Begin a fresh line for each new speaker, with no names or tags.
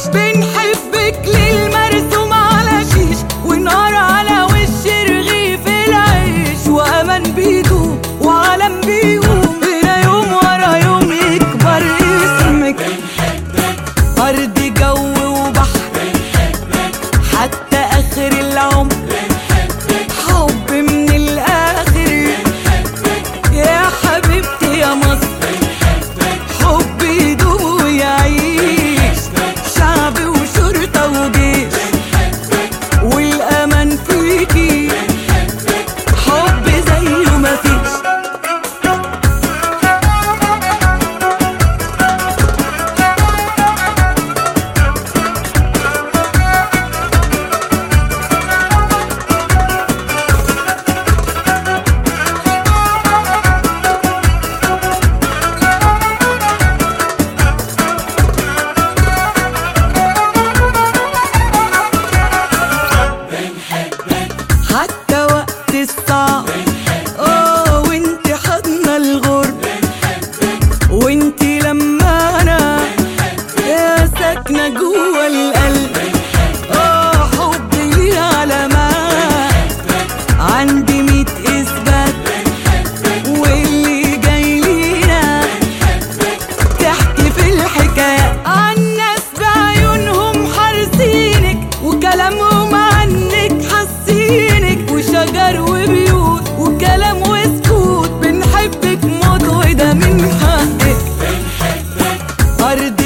بنحبك للمرسوم على شيش ونار على وش رغيف العيش وامان بيدوم وعالم بيقوم هنا يوم ورا يوم يكبر اسمك ارض جو وبحر حتى اخر العمر حب من الاخر يا حبيبتي يا مصر حب يدوم ويعيش شعب وشرطة وجيش والأمان فيكي حب زيه مفيش حتى وقت الصعب اه وانت حضن الغرب وانت لما انا يا ساكنة جوا القلب اه حبي ليه علامات عندي ميت اثبات واللي جاي لينا تحكي في الحكاية عن ناس بعيونهم حارسينك وكلامهم عنك حاسينك وشجر وبيوت وكلام وسكوت بنحبك موت وده من حقك أرض